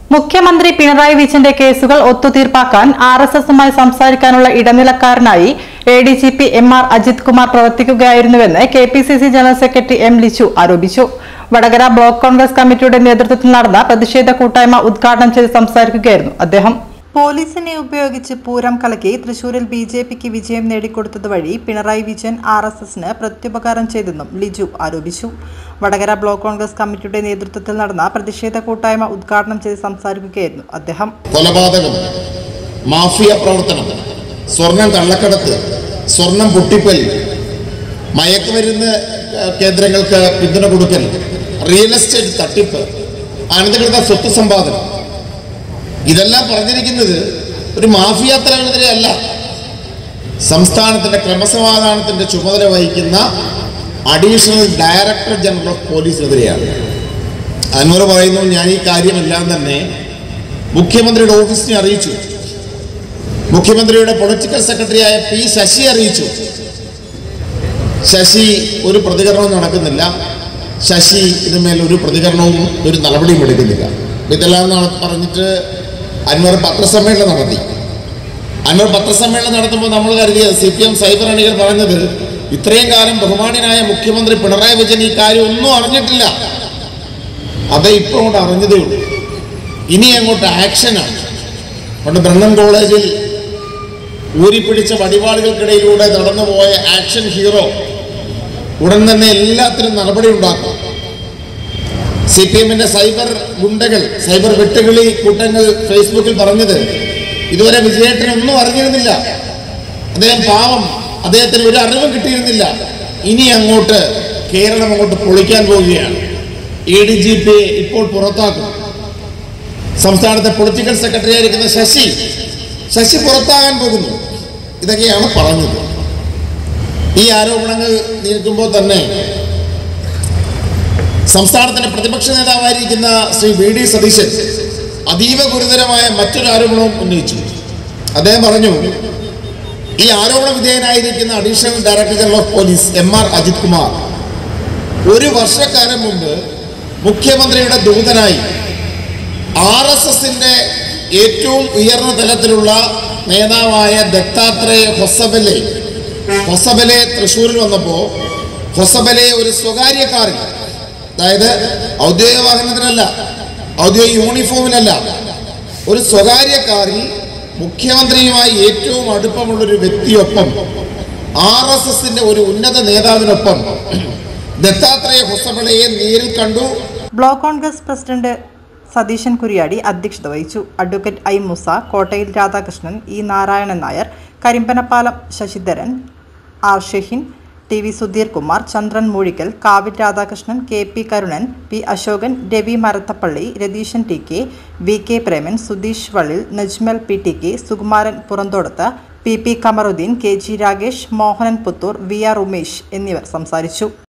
മുഖ്യമന്ത്രി പിണറായി വിജയന്റെ കേസുകൾ ഒത്തുതീർപ്പാക്കാൻ ആർ എസ് എസുമായി സംസാരിക്കാനുള്ള ഇടനിലക്കാരനായി A D G P M R Ajith Kumar പ്രവർത്തിക്കുകയായിരുന്നുവെന്ന് K P C C general secretary M Lichu ആരോപിച്ചു വടകര ബ്ലോക്ക് കോൺഗ്രസ് കമ്മിറ്റിയുടെ നേതൃത്വത്തിൽ നടന്ന പ്രതിഷേധ കൂട്ടായ്മ ഉദ്ഘാടനം ചെയ്ത് സംസാരിക്കുകയായിരുന്നു അദ്ദേഹം പോലീസിനെ ഉപയോഗിച്ച് പൂരം കലക്കി തൃശൂരിൽ ബി ജെ പിക്ക് വിജയം നേടിക്കൊടുത്തത് വഴി പിണറായി വിജയൻ ആർ എസ് എസിന് പ്രത്യുപകാരം ചെയ്തെന്നും ലിജു ആരോപിച്ചു വടകര ബ്ലോക്ക് കോൺഗ്രസ് കമ്മിറ്റിയുടെ നേതൃത്വത്തിൽ നടന്ന പ്രതിഷേധ കൂട്ടായ്മ ഉദ്ഘാടനം ചെയ്ത് സംസാരിക്കുകയായിരുന്നു അദ്ദേഹം കൊലപാതകം മാഫിയ പ്രവർത്തനം സ്വർണം കള്ളക്കടത്ത് സ്വർണം പൊട്ടിപ്പൽ മയക്കുമരുന്ന് ഏഹ്, കേന്ദ്രങ്ങൾക്ക് പിന്തുണ കൊടുക്കൽ റിയൽ എസ്റ്റേറ്റ് തട്ടിപ്പ് അനധികൃത സ്വത്ത് സമ്പാദനം ഇതെല്ലാം പറഞ്ഞിരിക്കുന്നത് ഒരു മാഫിയ തലവനെതിരെ അല്ല സംസ്ഥാനത്തിന്റെ ക്രമസമാധാനത്തിന്റെ ചുമതല വഹിക്കുന്ന അഡീഷണൽ ഡയറക്ടർ ജനറൽ ഓഫ് പോലീസിനെതിരെയാണ് അൻവർ പറയുന്നു ഞാൻ ഈ കാര്യമെല്ലാം തന്നെ മുഖ്യമന്ത്രിയുടെ ഓഫീസിനെ അറിയിച്ചു മുഖ്യമന്ത്രിയുടെ പൊളിറ്റിക്കൽ സെക്രട്ടറിയായ പി ശശി അറിയിച്ചു ശശി ഒരു പ്രതികരണവും നടക്കുന്നില്ല ശശി ഇതുമേൽ ഒരു പ്രതികരണവും ഒരു നടപടിയും എടുക്കുന്നില്ല ഇതെല്ലാം നട- പറഞ്ഞിട്ട് അൻവർ പത്രസമ്മേളനം നടത്തി അൻവർ പത്രസമ്മേളനം നടത്തുമ്പോൾ നമ്മൾ കരുതിയത് സി പി എം സൈബർ അണികൾ പറഞ്ഞത് ഇത്രയും കാലം ബഹുമാനായ മുഖ്യമന്ത്രി പിണറായി വിജയൻ ഈ കാര്യം ഒന്നും അറിഞ്ഞിട്ടില്ല അത് ഇപ്പോൾ കൊണ്ട് അറിഞ്ഞതേ ഉള്ളൂ ഇനി അങ്ങോട്ട് ആക്ഷനാണ് പണ്ട് ബ്രണ്ണൻ കോളേജിൽ ഊരിപ്പിടിച്ച വടിവാളുകൾക്കിടയിലൂടെ നടന്നുപോയ ആക്ഷൻ ഹീറോ ഉടൻ തന്നെ എല്ലാത്തിനും നടപടി ഉണ്ടാക്കും സി പി എമ്മിന്റെ സൈബർ ഗുണ്ടകൾ സൈബർ വെട്ടുകിളി കൂട്ടങ്ങൾ ഫേസ്ബുക്കിൽ പറഞ്ഞത് ഇതുവരെ വിജയേട്ടൻ ഒന്നും അറിഞ്ഞിരുന്നില്ല അദ്ദേഹം പാവം അദ്ദേഹത്തിന് ഒരു അറിവും കിട്ടിയിരുന്നില്ല ഇനി അങ്ങോട്ട് കേരളം അങ്ങോട്ട് പൊളിക്കാൻ പോവുകയാണ് എ ഡി ജി പി ഇപ്പോൾ പുറത്താക്കും സംസ്ഥാനത്തെ പൊളിറ്റിക്കൽ സെക്രട്ടറി ആയിരിക്കുന്ന ശശി ശശി പുറത്താകാൻ പോകുന്നു ഇതൊക്കെയാണ് പറഞ്ഞത് ഈ ആരോപണങ്ങൾ നീക്കുമ്പോൾ തന്നെ സംസ്ഥാനത്തിന്റെ പ്രതിപക്ഷ നേതാവായിരിക്കുന്ന ശ്രീ വി ഡി സതീശൻ അതീവ ഗുരുതരമായ മറ്റൊരു ആരോപണവും ഉന്നയിച്ചു അദ്ദേഹം പറഞ്ഞു ഈ ആരോപണ വിധേയനായിരിക്കുന്ന additional director general of police M R Ajith Kumar ഒരു വർഷക്കാലം മുമ്പ് മുഖ്യമന്ത്രിയുടെ ദൂതനായി ആർ എസ് എസിന്റെ ഏറ്റവും ഉയർന്ന തലത്തിലുള്ള നേതാവായ ദത്താത്രേയ ഹൊസബലെ ഹൊസബലെ തൃശ്ശൂരിൽ വന്നപ്പോൾ ഹൊസബലെ ഒരു സ്വകാര്യ കാറിൽ അതായത് ഔദ്യോഗിക വാഹനത്തിനല്ല ഔദ്യോഗിക യൂണിഫോമിലല്ല ഒരു സ്വകാര്യ കാറിൽ മുഖ്യമന്ത്രിയുമായി ഏറ്റവും അടുപ്പമുള്ളൊരു വ്യക്തിയൊപ്പം ആർ എസ് എസിന്റെ ഒരു ഉന്നത നേതാവിനൊപ്പം ദത്താത്രേയ ഹൊസബലയെ നേരിൽ കണ്ടു ബ്ലോക്ക് കോൺഗ്രസ് പ്രസിഡന്റ് സതീശൻ കുരിയാടി അധ്യക്ഷത വഹിച്ചു advocate I Musa Kottayil Radhakrishnan E Narayanan Nair Karimpanappalam Sasidharan R Shehin T V Sudheer Kumar Chandran Moozhikkal Kavil Radhakrishnan K P Karunan P Asokan Ravi Marathappally Ratheesan T K V K Preman Sudheesh Vallil Najmal P T K Sukumaran Purathodath P P Kamarudheen K G Ragesh Mohanan Puthur V R Umesh എന്നിവർ സംസാരിച്ചു